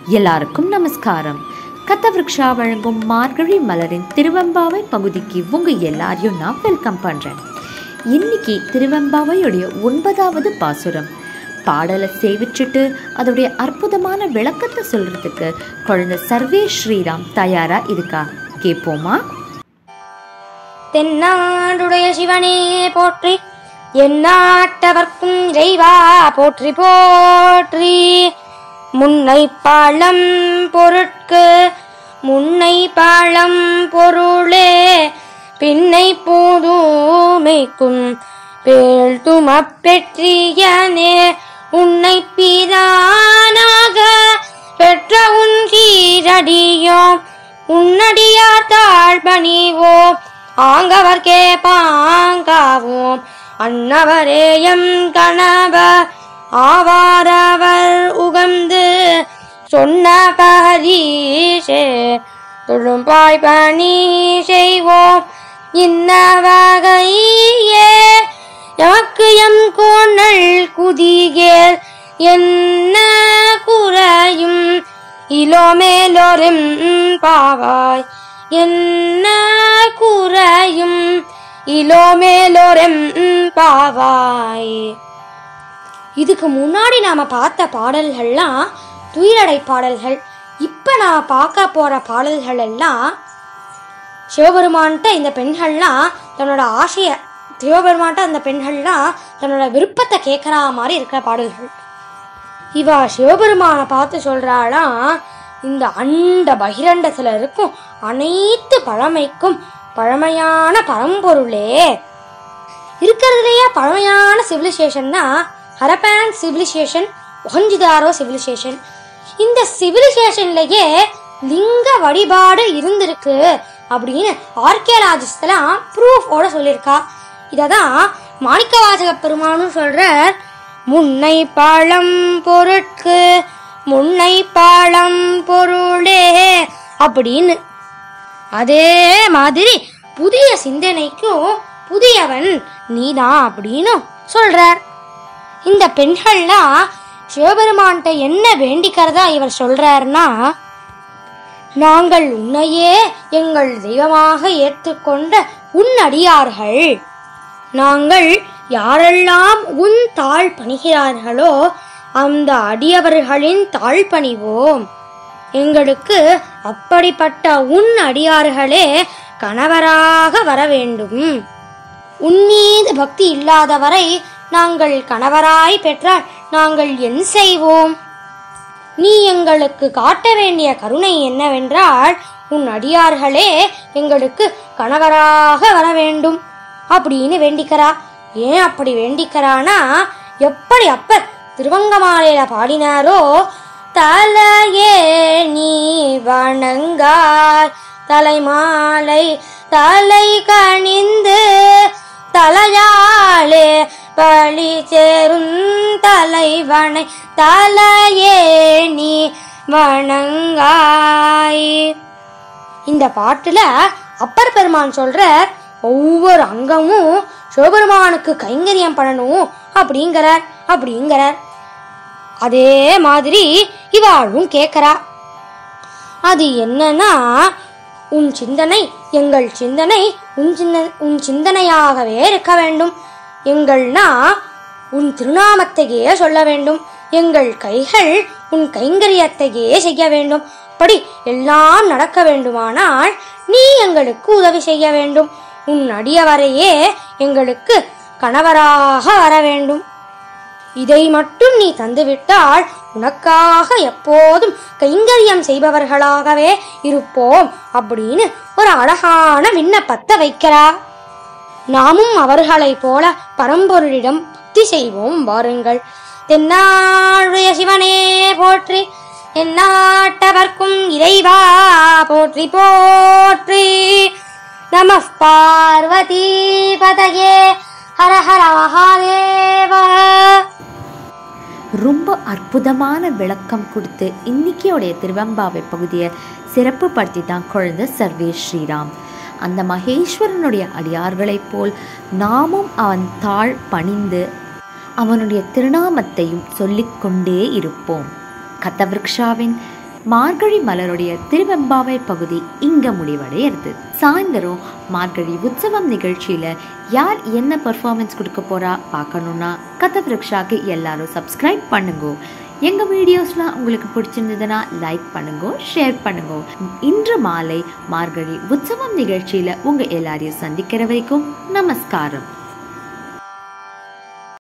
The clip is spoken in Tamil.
எல்லாருக்கும் நமஸ்காரம் கத்தவிருக்ஷா வழங்கும் மார்கழி மலரின் திருவெம்பாவை பகுதிக்கு உங்க எல்லாரையும் நான் வெல்கம் பண்றேன் இன்னைக்கு திருவெம்பாவையுடைய ஒன்பதாவது பாசுரம் பாடலை சேவிச்சுட்டு அதோடைய அற்புதமான விளக்கத்தை சொல்றதுக்கு குழந்தை சர்வே ஸ்ரீராம் தயாரா இருக்கா கேட்போமா தென்னாடுடைய சிவனே போற்றி எந்நாட்டவர்க்கும் இறைவா போற்றி போற்றி முன்னை பாலம் பொருட்கு முன்னை பாலம் பொருளே பின்னை பூதுமைக்கும் பேழ்தும பெற்றியனே உன்னை பிரானாக பெற்ற உன் சீரடியோம் உன்னடியார் தாழ்பணிவோம் ஆங்கவர்க்கே பாங்காவோம் அன்னவரேயம் கணவர் ஆவாரவர் உகந்து சொன்ன பரீஷே தொழும்பாய் பணி செய்வோம் இன்ன வகையே எமக்கு எம் கோணல் குதிகேல் என்ன குறையும் இலோமேலோரும் பாவாய் என்ன குறையும் இலோமேலோரும் பாவாய் இதுக்கு முன்னாடி நாம பார்த்த பாடல்கள்லாம் துயிலடை பாடல்கள் இப்ப நாம பார்க்க போற பாடல்கள் எல்லாம் சிவபெருமான்கிட்ட இந்த பெண்கள்லாம் தன்னோட ஆசைய சிவபெருமான்கிட்ட அந்த பெண்கள்லாம் தன்னோட விருப்பத்தை கேட்கற மாதிரி இருக்கிற பாடல்கள் இவ சிவபெருமானை பார்த்து சொல்றாளாம் இந்த அண்ட பகிரண்டத்துல இருக்கும் அனைத்து பழமைக்கும் பழமையான பரம்பொருளே இருக்கிறதுலயே பழமையான சிவிலைசேஷன் தான் ஹரப்பான் சிவிலைசேஷன் ஒஹஞ்சிதாரோ சிவிலைசேஷன் இந்த சிவிலைசேஷன்லயே லிங்க வழிபாடு இருந்திருக்கு அப்படின்னு ஆர்கியலாஜிஸ்ட்லாம் ப்ரூஃபோட சொல்லியிருக்கா இதை தான் மாணிக்கவாசக பெருமானும் சொல்றார் முன்னை பழம் பொருட்கு முன்னை பழம் பொருளே அப்படின்னு அதே மாதிரி புதிய சிந்தனைக்கும் புதியவன் நீதான் அப்படின்னு சொல்றார் இந்த பெண்கள்லாம் சிவபெருமான்கிட்ட என்ன வேண்டிக்கிறதா இவர் சொல்றாருன்னா நாங்கள் உன்னையே எங்கள் தெய்வமாக ஏற்றுக்கொண்ட உன் அடியார்கள் நாங்கள் யாரெல்லாம் உன் தாழ் பணிகிறார்களோ அந்த அடியவர்களின் தாழ் பணிவோம் எங்களுக்கு அப்படிப்பட்ட உன் அடியார்களே கணவராக வர வேண்டும் உன் மீது பக்தி இல்லாதவரை நாங்கள் கணவராய் பெற்றால் நாங்கள் என் செய்வோம் நீ எங்களுக்கு காட்ட வேண்டிய கருணை என்னவென்றால் உன் அடியார்களே எங்களுக்கு கணவராக வர வேண்டும் அப்படின்னு வேண்டிக்கிறா ஏன் அப்படி வேண்டிக்கிறானா எப்படி அப்பர் திருவங்கமாலையில பாடினாரோ தலையே நீ வணங்காய் தலைமாலை தலை கணிந்து தலையாலே பழி சேரும் தலைவனை தலையே நீ வணங்காய் இந்த பாட்டுல அப்பர் பெருமான் சொல்ற ஒவ்வொரு அங்கமும் சிவபெருமானுக்கு கைங்கரியம் பண்ணணும் அப்படிங்கிறார் அப்படிங்கிறார் அதே மாதிரி இவாளும் கேட்கறா அது என்னன்னா உன் சிந்தனை எங்கள் சிந்தனை உன் சிந்த உன் சிந்தனையாகவே இருக்க வேண்டும் எங்கள்னா உன் திருநாமத்தையே சொல்ல வேண்டும் எங்கள் கைகள் உன் கைங்கரியத்தையே செய்ய வேண்டும் அப்படி எல்லாம் நடக்க வேண்டுமானால் நீ எங்களுக்கு உதவி செய்ய வேண்டும் உன் அடியவரையே எங்களுக்கு கணவராக வர வேண்டும் இதை மட்டும் நீ தந்துவிட்டால் உனக்காக எப்போதும் கைங்கரியம் செய்பவர்களாகவே இருப்போம் அப்படின்னு ஒரு அழகான விண்ணப்பத்தை வைக்கிறா நாமும் அவர்களைப் போல பரம்பொருளிடம் பக்தி செய்வோம் வாருங்கள் தென்னாளுடைய சிவனே போற்றி எந்நாட்டவர்க்கும் இறைவா போற்றி போற்றி நம பார்வதி பதயே ஹர ஹர மகாதேவ ரொம்ப அற்புதமான விளக்கம் கொடுத்து இன்னைக்கியோடைய திருவெம்பாவை பகுதியை சிறப்பு படுத்தி தான் குழந்தை சர்வே ஸ்ரீராம் அந்த மகேஸ்வரனுடைய அடியார்களைப் போல் நாமும் அவன் தாழ் பணிந்து அவனுடைய திருநாமத்தையும் சொல்லிக்கொண்டே இருப்போம் கத்தவிருக்ஷாவின் மார்கழி மலருடைய திருவெம்பாவை பகுதி இங்க முடிவடையிறது சாயந்தரம் மார்கழி உற்சவம் நிகழ்ச்சியில யார் என்ன பெர்ஃபார்மன்ஸ் கொடுக்க போறா பார்க்கணும்னா கதவிருக்ஷாக்கு எல்லாரும் சப்ஸ்கிரைப் பண்ணுங்க எங்க வீடியோஸ்லாம் உங்களுக்கு பிடிச்சிருந்ததுன்னா லைக் பண்ணுங்க ஷேர் பண்ணுங்க இன்று மாலை மார்கழி உற்சவம் நிகழ்ச்சியில உங்க எல்லாரையும் சந்திக்கிற வரைக்கும் நமஸ்காரம்